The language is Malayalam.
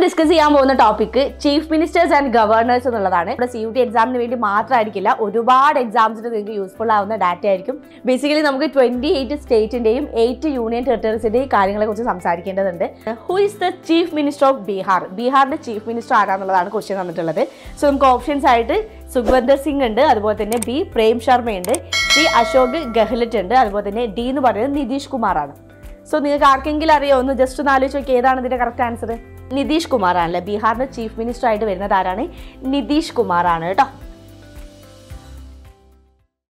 ഡിസ്കസ് ചെയ്യാൻ പോകുന്ന topic chief ministers and governors എന്നുള്ളതാണ് ഇവിടെ സി യു ടി എക്സാമിന് വേണ്ടി മാത്രമായിരിക്കില്ല ഒരുപാട് എക്സാംസിന് നിങ്ങൾക്ക് യൂസ്ഫുൾ ആവുന്ന ഡാറ്റ ആയിരിക്കും ബേസിക്കലി നമുക്ക് ട്വന്റി എയ്റ്റ് സ്റ്റേറ്റിന്റെയും എയ്റ്റ് യൂണിയൻ ടെറിട്ടറീസിന്റെയും കാര്യങ്ങളെ കുറിച്ച് സംസാരിക്കേണ്ടതുണ്ട് who is the chief minister of Bihar ബീഹാറിന്റെ ചീഫ് മിനിസ്റ്റർ ആരാന്നുള്ളതാണ് ക്വസ്റ്റ്യൻ തന്നിട്ടുള്ളത് സോ നമുക്ക് ഓപ്ഷൻസ് ആയിട്ട് സുഖ്വന്ദർ സിംഗ് ഉണ്ട് അതുപോലെ തന്നെ ബി പ്രേം ശർമ്മയുണ്ട് സി അശോക് ഗെഹ്ലറ്റ് ഉണ്ട് അതുപോലെ തന്നെ ഡി എന്ന് പറയുന്നത് നിതീഷ് കുമാറാണ് സോ നിങ്ങൾക്ക് ആർക്കെങ്കിലും അറിയോ ഒന്ന് ജസ്റ്റ് ഒന്ന് ആലോചിച്ച് നോക്കി ഏതാണ് ഇതിന്റെ കറക്റ്റ് ആൻസർ നിതീഷ് കുമാറാണല്ലേ ബീഹാറിന്റെ ചീഫ് മിനിസ്റ്റർ ആയിട്ട് വരുന്നത് ആരാണ് നിതീഷ് കുമാറാണ് കേട്ടോ